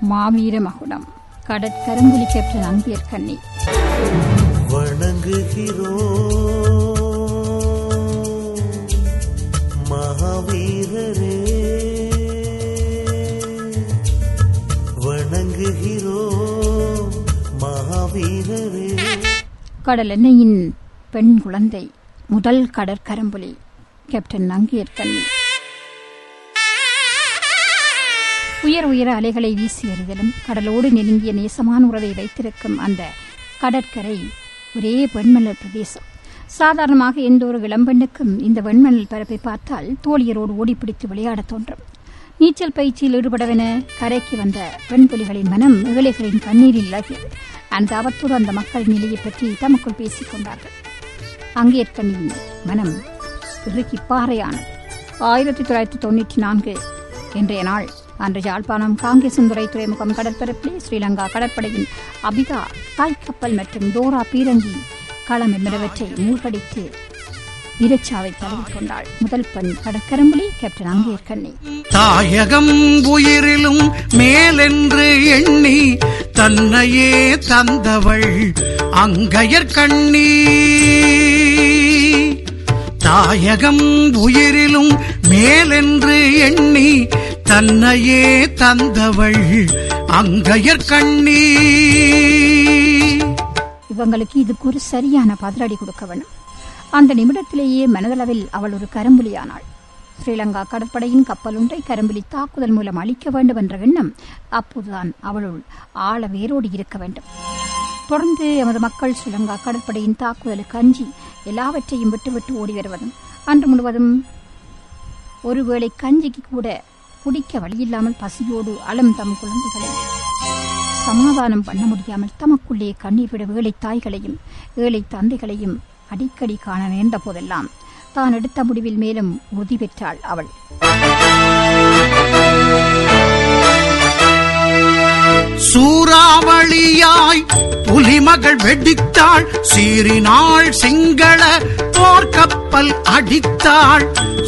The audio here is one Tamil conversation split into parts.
மாவீர மகுடம் கடற்கரும்புலி கேப்டன் அம்பியர் கண்ணி வணங்குகிறோம் மகாவீரரே வணங்குகிறோம் மகாவீரரே கடல் எண்ணெயின் பெண் குழந்தை முதல் கடற்கரும்புலி கேப்டன் அங்கியர் கண்ணி உயர் உயர அலைகளை வீசி எறிதலும் கடலோடு நெருங்கிய நேசமான உறவை வைத்திருக்கும் அந்த கடற்கரை ஒரே வெண்மணல் பிரதேசம் சாதாரணமாக எந்த ஒரு இளம்பெண்ணுக்கும் இந்த வெண்மணல் பரப்பை பார்த்தால் தோழியரோடு ஓடிப்பிடித்து விளையாடத் தோன்றும் நீச்சல் பயிற்சியில் ஈடுபடவென கரைக்கு வந்த பெண் புலிகளின் மனம் ஏழைகளின் கண்ணீரில் இழகியது அந்த அவத்தோடு அந்த மக்கள் நிலையை பற்றி தமக்குள் பேசிக் கொண்டார்கள் அங்கேற்கனியின் மனம் இறுக்கி பாறையானது ஆயிரத்தி தொள்ளாயிரத்தி தொண்ணூற்றி நான்கு இன்றைய நாள் அன்று யாழ்ப்பாணம் காங்கேசந்துறை துறைமுகம் கடற்பரப்பிலே ஸ்ரீலங்கா கடற்படையின் அபிதா தாய்க்கப்பல் மற்றும் டோரா பீரங்கி களம் என்பவற்றை மூழ்கடித்து வீரச்சாவை தழுவிக் கொண்டாள் முதல் பெண் கடற்கரம்புலி கேப்டன் அங்கேயர் கண்ணி தாயகம் உயிரிலும் மேலென்று எண்ணி தன்னையே தந்தவள் அங்கையர் கண்ணி தாயகம் உயிரிலும் மேலென்று எண்ணி தன்னையே தந்தவள் அங்கையர் கண்ணி இவங்களுக்கு இதுக்கு ஒரு சரியான பதிலடி கொடுக்க வேண்டும் அந்த நிமிடத்திலேயே மனதளவில் அவள் ஒரு கரும்புலியானாள் ஸ்ரீலங்கா கடற்படையின் கப்பல் ஒன்றை கரும்புலி தாக்குதல் மூலம் அழிக்க வேண்டும் என்ற எண்ணம் அப்போதுதான் அவளுள் ஆழ வேரோடி இருக்க வேண்டும் தொடர்ந்து எமது மக்கள் ஸ்ரீலங்கா கடற்படையின் தாக்குதலுக்கு அஞ்சி எல்லாவற்றையும் விட்டுவிட்டு ஓடி வருவதும் அன்று முழுவதும் ஒருவேளை கஞ்சிக்கு கூட குடிக்க வழியில்லாமல் பசியோடு அலம் தம் குழந்தைகளை சமாதானம் பண்ண முடியாமல் தமக்குள்ளே கண்ணீர் விட ஏழை தாய்களையும் ஏழை தந்தைகளையும் அடிக்கடி காண நேர்ந்த போதெல்லாம் தான் எடுத்த முடிவில் மேலும் உறுதி பெற்றாள் அவள் சூறாவளியாய் புலிமகள் வெடித்தாள் சீறினாள் சிங்கள போர்க்கப்பல் அடித்தாள்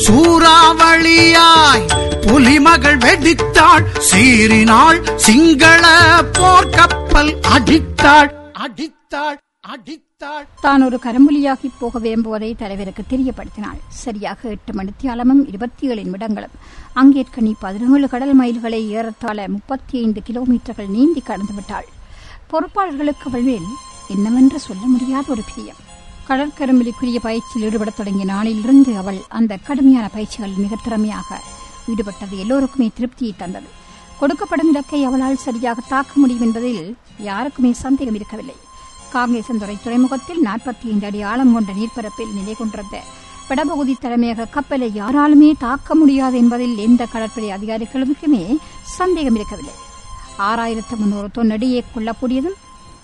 சூறாவளியாய் புலிமகள் வெடித்தாள் சீறினாள் சிங்கள போர்க்கப்பல் அடித்தாள் அடித்தாள் அடித்தாள் தான் ஒரு கரம்புலியாகி போக விரும்புவதை தலைவருக்கு தெரியப்படுத்தினாள் சரியாக எட்டு மணித்தியாலமும் இருபத்தி ஏழு நிமிடங்களும் அங்கேற்கனி பதினேழு கடல் மைல்களை ஏறத்தாழ முப்பத்தி ஐந்து கிலோமீட்டர்கள் நீந்தி கடந்து விட்டாள் பொறுப்பாளர்களுக்கு அவள் மேல் என்னவென்று சொல்ல முடியாத ஒரு பிரியம் கடற்கரும்புலிக்குரிய பயிற்சியில் ஈடுபடத் தொடங்கிய நாளிலிருந்து அவள் அந்த கடுமையான பயிற்சிகளில் மிக திறமையாக ஈடுபட்டது எல்லோருக்குமே திருப்தியை தந்தது கொடுக்கப்படும் இலக்கை அவளால் சரியாக தாக்க முடியும் என்பதில் யாருக்குமே சந்தேகம் இருக்கவில்லை காங்கேசந்துறை துறைமுகத்தில் நாற்பத்தி ஐந்து அடி ஆழம் கொண்ட நீர்ப்பரப்பில் நிலை கொண்டிருந்த வடபகுதி தலைமையக கப்பலை யாராலுமே தாக்க முடியாது என்பதில் எந்த கடற்படை அதிகாரிகளுக்குமே சந்தேகம் இருக்கவில்லை ஆறாயிரத்து முன்னூறு தொன் அடியே கொள்ளக்கூடியதும்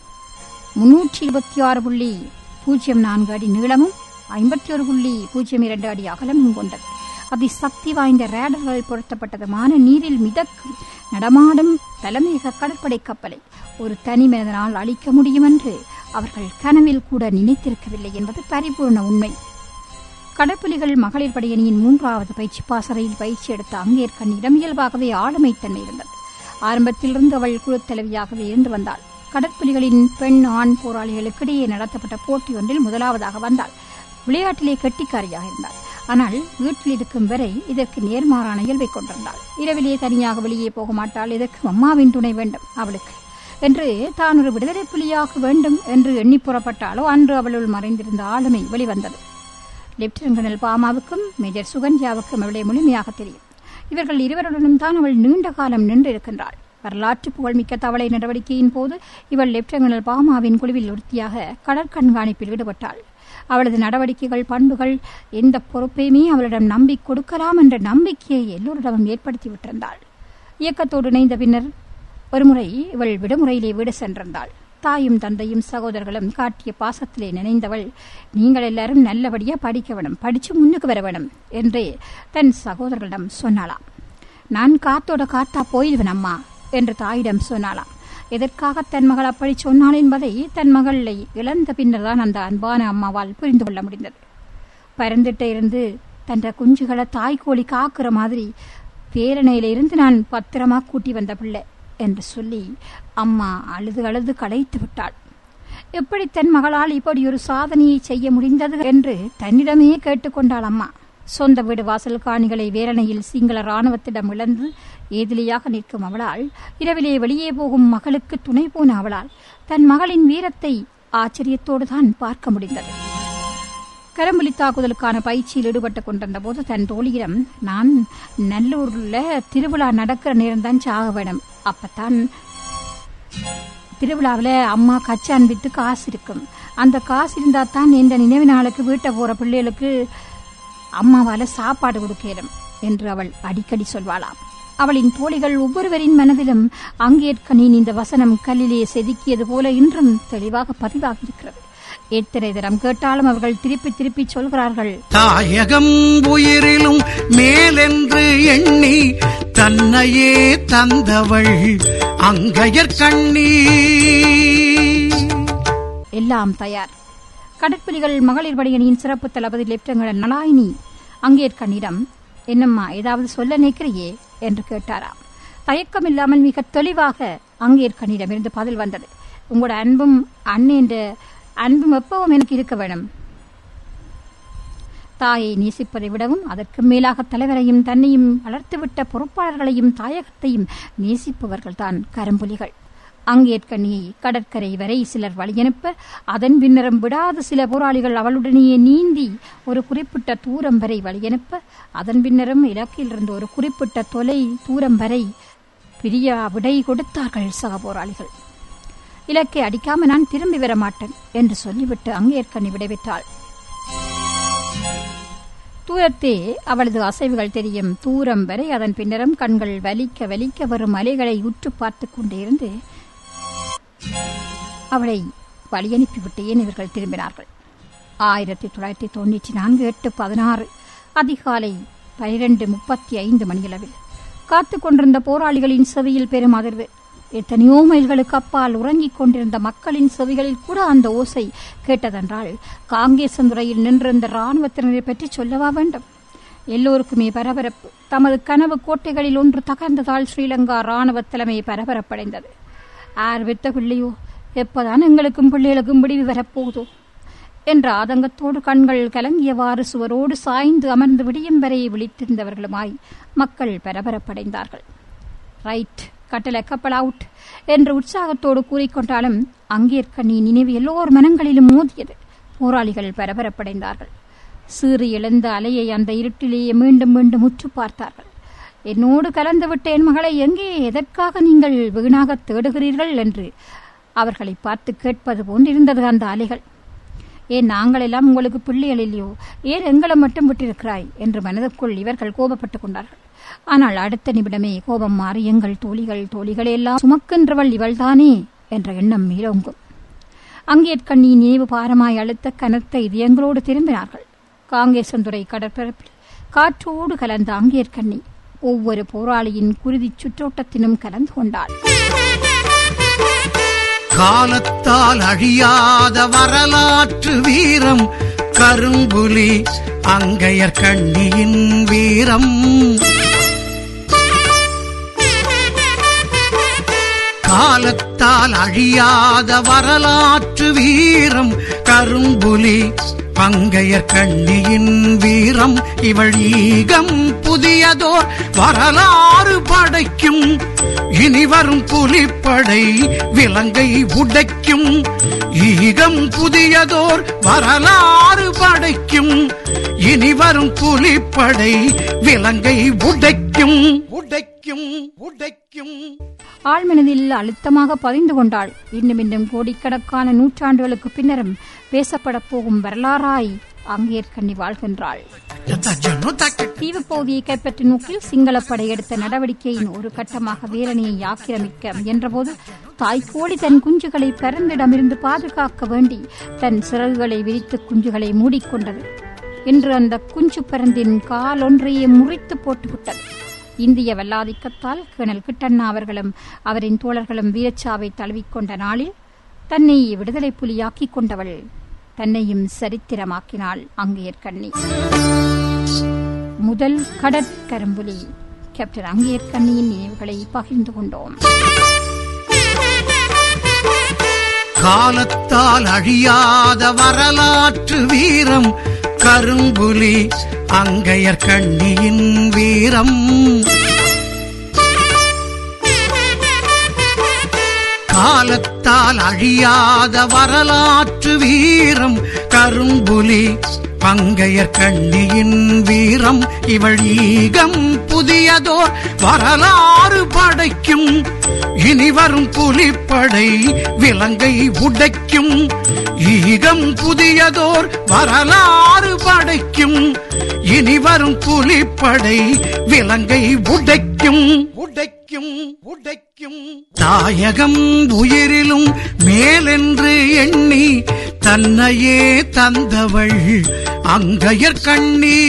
முன்னூற்றி இருபத்தி ஆறு புள்ளி பூஜ்ஜியம் நான்கு அடி நீளமும் ஐம்பத்தி ஒரு புள்ளி பூஜ்ஜியம் இரண்டு அடி அகலமும் கொண்டது அதிசக்தி வாய்ந்த ரேடர்கள் பொருத்தப்பட்டதுமான நீரில் மிதக்கும் நடமாடும் தலைமையக கடற்படை கப்பலை ஒரு தனி மனிதனால் அழிக்க முடியும் என்று அவர்கள் கனவில் கூட நினைத்திருக்கவில்லை என்பது பரிபூர்ண உண்மை கடற்புலிகள் மகளிர் படையணியின் மூன்றாவது பயிற்சி பாசறையில் பயிற்சி எடுத்த அங்கேற்கண்ணிடம் இயல்பாகவே ஆளுமை தன்மை இருந்தது ஆரம்பத்திலிருந்து அவள் குழுத்தலைவியாகவே இருந்து வந்தாள் கடற்புலிகளின் பெண் ஆண் போராளிகளுக்கிடையே நடத்தப்பட்ட போட்டி ஒன்றில் முதலாவதாக வந்தாள் விளையாட்டிலே கெட்டிக்காரியாக இருந்தாள் ஆனால் வீட்டில் இருக்கும் வரை இதற்கு நேர்மாறான இயல்பை கொண்டிருந்தாள் இரவிலே தனியாக வெளியே போக மாட்டாள் இதற்கு அம்மாவின் துணை வேண்டும் அவளுக்கு என்று தான் ஒரு விடுதலை புலியாக வேண்டும் என்று எண்ணி புறப்பட்டாலோ அன்று அவளுள் மறைந்திருந்த ஆளுமை வெளிவந்தது லெப்டினன்ட் கர்னல் பாமாவுக்கும் மேஜர் சுகன்யாவுக்கும் அவளை முழுமையாக தெரியும் இவர்கள் இருவருடனும் தான் அவள் நீண்ட காலம் நின்றிருக்கின்றாள் வரலாற்று புகழ்மிக்க தவளை நடவடிக்கையின் போது இவள் லெப்டினன்ட் கர்னல் பாமாவின் குழுவில் ஒருத்தியாக கடற்கண்காணிப்பில் ஈடுபட்டாள் அவளது நடவடிக்கைகள் பண்புகள் எந்த பொறுப்பையுமே அவளிடம் நம்பி கொடுக்கலாம் என்ற நம்பிக்கையை எல்லோரிடமும் ஏற்படுத்தி விட்டிருந்தாள் இயக்கத்தோடு இணைந்த பின்னர் ஒருமுறை இவள் விடுமுறையிலே வீடு சென்றிருந்தாள் தாயும் தந்தையும் சகோதரர்களும் காட்டிய பாசத்திலே நினைந்தவள் நீங்கள் எல்லாரும் நல்லபடியா படிக்க வேணும் படிச்சு முன்னுக்கு வர வேணும் என்று தன் சகோதரர்களிடம் சொன்னாளாம் நான் காத்தோட காத்தா போயிடுவேன் அம்மா என்று தாயிடம் சொன்னாளாம் எதற்காக தன் மகள் அப்படி சொன்னாள் என்பதை தன் மகளை இழந்த பின்னர் தான் அந்த அன்பான அம்மாவால் புரிந்து கொள்ள முடிந்தது பரந்துட்ட இருந்து தன் குஞ்சுகளை தாய்க்கோழி காக்குற மாதிரி பேரணையில இருந்து நான் பத்திரமா கூட்டி வந்த பிள்ளை என்று சொல்லி அம்மா அழுது அழுது களைத்து விட்டாள் எப்படி தன் மகளால் இப்படி ஒரு சாதனையை செய்ய முடிந்தது என்று தன்னிடமே கேட்டுக்கொண்டாள் அம்மா சொந்த வீடு வாசல் காணிகளை வேரணையில் சிங்கள ராணுவத்திடம் இழந்து ஏதிலியாக நிற்கும் அவளால் இரவிலே வெளியே போகும் மகளுக்கு துணை போன அவளால் தன் மகளின் வீரத்தை ஆச்சரியத்தோடு தான் பார்க்க முடிந்தது கரம்புலி தாக்குதலுக்கான பயிற்சியில் ஈடுபட்டு கொண்டிருந்த போது தன் தோழியிடம் நான் நல்லூர்ல திருவிழா நடக்கிற நேரம் தான் சாக வேணும் அப்பத்தான் திருவிழாவில் அம்மா கச்சான் வித்து காசு இருக்கும் அந்த காசு இருந்தா தான் இந்த நினைவு நாளுக்கு வீட்டை போற பிள்ளைகளுக்கு அம்மாவால சாப்பாடு கொடுக்கலும் என்று அவள் அடிக்கடி சொல்வாளாம் அவளின் தோழிகள் ஒவ்வொருவரின் மனதிலும் அங்கேற்கனின் இந்த வசனம் கல்லிலே செதுக்கியது போல இன்றும் தெளிவாக பதிவாகி இருக்கிறது எத்தனை தரம் கேட்டாலும் அவர்கள் திருப்பி திருப்பி சொல்கிறார்கள் தாயகம் உயிரிலும் மேலென்று எண்ணி தன்னையே தந்தவள் அங்கையர் கண்ணீ எல்லாம் தயார் கடற்புலிகள் மகளிர் படையணியின் சிறப்பு தளபதி லெப்டினன்ட் நலாயினி அங்கேற்கண்ணிடம் என்னம்மா ஏதாவது சொல்ல நினைக்கிறியே என்று கேட்டாராம் தயக்கமில்லாமல் மிக தெளிவாக அங்கேற்கண்ணிடமிருந்து பதில் வந்தது உங்களோட அன்பும் அண்ணன் அன்பும் எப்பவும் எனக்கு இருக்க வேணும் தாயை நேசிப்பதை விடவும் அதற்கு மேலாக தலைவரையும் தன்னையும் வளர்த்துவிட்ட பொறுப்பாளர்களையும் தாயகத்தையும் நேசிப்பவர்கள்தான் கரும்புலிகள் அங்கேற்கண்ணியை கடற்கரை வரை சிலர் வழியனுப்ப அதன் பின்னரும் விடாத சில போராளிகள் அவளுடனேயே நீந்தி ஒரு குறிப்பிட்ட தூரம் வரை வழியனுப்ப அதன் பின்னரும் இலக்கிலிருந்து ஒரு குறிப்பிட்ட தொலை தூரம் வரை பிரியா விடை கொடுத்தார்கள் சக போராளிகள் இலக்கை அடிக்காம நான் திரும்பி வர மாட்டேன் என்று சொல்லிவிட்டு அங்கேற்கண்ணி விடைபெற்றாள் தூரத்தே அவளது அசைவுகள் தெரியும் தூரம் வரை அதன் பின்னரும் கண்கள் வலிக்க வலிக்க வரும் அலைகளை உற்று பார்த்துக் கொண்டிருந்து அவளை வழியனுப்பிவிட்டேன் இவர்கள் திரும்பினார்கள் ஆயிரத்தி தொள்ளாயிரத்தி தொண்ணூற்றி நான்கு எட்டு பதினாறு அதிகாலை பனிரெண்டு முப்பத்தி ஐந்து மணியளவில் காத்துக் கொண்டிருந்த போராளிகளின் செவியில் பெரும் அதிர்வு எத்தனையோ மைல்களுக்கு அப்பால் உறங்கிக் கொண்டிருந்த மக்களின் செவிகளில் கூட அந்த ஓசை கேட்டதென்றால் காங்கேசந்துறையில் நின்றிருந்த ராணுவத்தினரை பற்றி சொல்லவா வேண்டும் எல்லோருக்குமே பரபரப்பு தமது கனவு கோட்டைகளில் ஒன்று தகர்ந்ததால் ஸ்ரீலங்கா ராணுவ தலைமை பரபரப்படைந்தது ஆர் வித்த பிள்ளையோ எப்போதான் எங்களுக்கும் பிள்ளைகளுக்கும் விடிவு வரப்போகுதோ என்ற ஆதங்கத்தோடு கண்கள் கலங்கியவாறு சுவரோடு சாய்ந்து அமர்ந்து விடியும் வரை விழித்திருந்தவர்களுமாய் மக்கள் பரபரப்படைந்தார்கள் ரைட் கட்டளை கப்பல் அவுட் என்று உற்சாகத்தோடு கூறிக்கொண்டாலும் அங்கேற்கண்ணி நினைவு எல்லோர் மனங்களிலும் மோதியது போராளிகள் பரபரப்படைந்தார்கள் சீறி எழுந்த அலையை அந்த இருட்டிலேயே மீண்டும் மீண்டும் உற்று பார்த்தார்கள் என்னோடு கலந்துவிட்ட என் மகளை எங்கே எதற்காக நீங்கள் வீணாக தேடுகிறீர்கள் என்று அவர்களை பார்த்து கேட்பது போன்றிருந்தது அந்த அலைகள் ஏன் நாங்கள் எல்லாம் உங்களுக்கு பிள்ளைகள் இல்லையோ ஏன் எங்களை மட்டும் விட்டிருக்கிறாய் என்று மனதுக்குள் இவர்கள் கோபப்பட்டுக் கொண்டார்கள் ஆனால் அடுத்த நிமிடமே கோபம் மாறி எங்கள் தோழிகள் தோழிகளை எல்லாம் சுமக்கின்றவள் இவள்தானே என்ற எண்ணம் மேலோங்கும் அங்கேற்கண்ணி நினைவு பாரமாய் அழுத்த கனத்த இதயங்களோடு திரும்பினார்கள் காங்கேசந்துறை கடற்பரப்பில் காற்றோடு கலந்த அங்கேற்கண்ணி ஒவ்வொரு போராளியின் குருதிச் சுற்றோட்டத்தினும் கலந்து கொண்டாள் காலத்தால் அழியாத வரலாற்று வீரம் கரும்புலி அங்கையர் கண்ணியின் வீரம் காலத்தால் அழியாத வரலாற்று வீரம் கரும்புலி பங்கையர் கண்ணியின் வீரம் இவள் ஈகம் புதியதோர் வரலாறு படைக்கும் இனி வரும் புலிப்படை விலங்கை உடைக்கும் ஈகம் புதியதோர் வரலாறு படைக்கும் இனி வரும் புலிப்படை விலங்கை உடைக்கும் உடைக்கும் உடைக்கும் ஆழ்மனதில் அழுத்தமாக பதிந்து கொண்டாள் இன்னும் இன்னும் கோடிக்கணக்கான நூற்றாண்டுகளுக்கு பின்னரும் பேசப்படப் போகும் வரலாறாய் அங்கேற்கண்ணி வாழ்கின்றாள் தீவு பகுதியை கைப்பற்றும் நோக்கில் சிங்களப் படை எடுத்த நடவடிக்கையின் ஒரு கட்டமாக வேலனையை ஆக்கிரமிக்க முயன்றபோது தாய்க்கோழி தன் குஞ்சுகளை பரந்திடமிருந்து பாதுகாக்க வேண்டி தன் சிறகுகளை விரித்து குஞ்சுகளை மூடிக்கொண்டது இன்று அந்த குஞ்சு பரந்தின் கால் ஒன்றையே முறித்து போட்டுவிட்டது இந்திய வல்லாதிக்கத்தால் கேணல் கிட்டண்ணா அவர்களும் அவரின் தோழர்களும் வீரச்சாவை தழுவிக்கொண்ட நாளில் தன்னை விடுதலை புலியாக்கிக் கொண்டவள் தன்னையும் சரித்திரமாக்கினாள் அங்கேற்கண்ணி முதல் கடற்கரும்புலி கேப்டன் அங்கேற்கண்ணியின் நினைவுகளை பகிர்ந்து கொண்டோம் காலத்தால் அழியாத வரலாற்று வீரம் கரும்புலி அங்கையர் கண்ணியின் வீரம் காலத்தால் அழியாத வரலாற்று வீரம் கரும்புலி பங்கையர் கண்ணியின் வீரம் இவள் ஈகம் புதியதோர் வரலாறு படைக்கும் இனி வரும் புலிப்படை விலங்கை உடைக்கும் ஈகம் புதியதோர் வரலாறு படைக்கும் இனி வரும் புலிப்படை விலங்கை உடைக்கும் உடைக்கும் உடைக்கும் தாயகம் உயிரிலும் மேலென்று எண்ணி தன்னையே தந்தவள் அங்கையர் கண்ணீ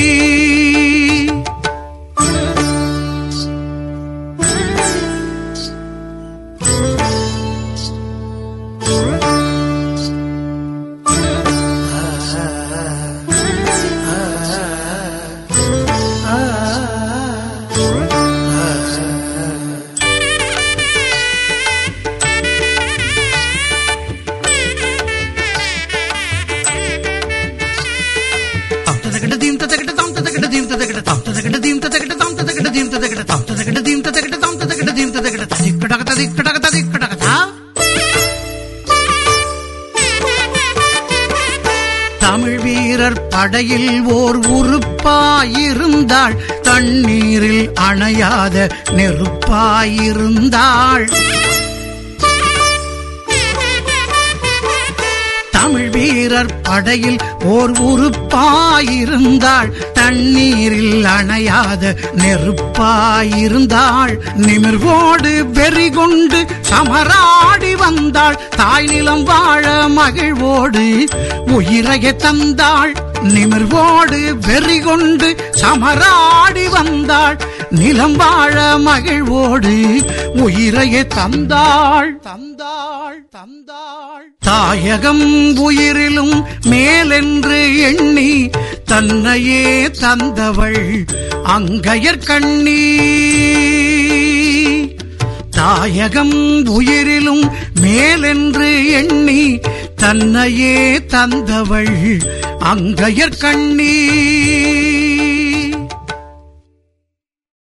தாம் ததகட தீம் ததகட தாம் ததகட தீம் ததகட தாம் ததகட தீம் ததகட தாம் ததகட தீம் ததகட தாம் ததகட தீம் ததகட தாம் ததகட தீம் ததகட ததிக்கடக ததிக்கடக ததிக்கடக தா தமிழ் வீரர் படையில் ஓர் உறுப்பாயிருந்தாள் தண்ணீரில் அணையாத நெருப்பாயிருந்தாள் தமிழ் வீரர் படையில் ஓர் உறுப்பாயிருந்தாள் தண்ணீரில் அணையாத நெருப்பாயிருந்தாள் நிமிர்வோடு வெறி கொண்டு சமராடி வந்தாள் தாய் நிலம் வாழ மகிழ்வோடு உயிரைய தந்தாள் நிமிர்வோடு வெறி கொண்டு சமராடி வந்தாள் நிலம் வாழ மகிழ்வோடு உயிரையே தந்தாள் தந்தாள் தந்தாள் தாயகம் உயிரிலும் மேலென்று எண்ணி தன்னையே தந்தவள் அங்கையர் கண்ணீ தாயகம் உயிரிலும் மேலென்று எண்ணி தன்னையே தந்தவள் அங்கையர் கண்ணீ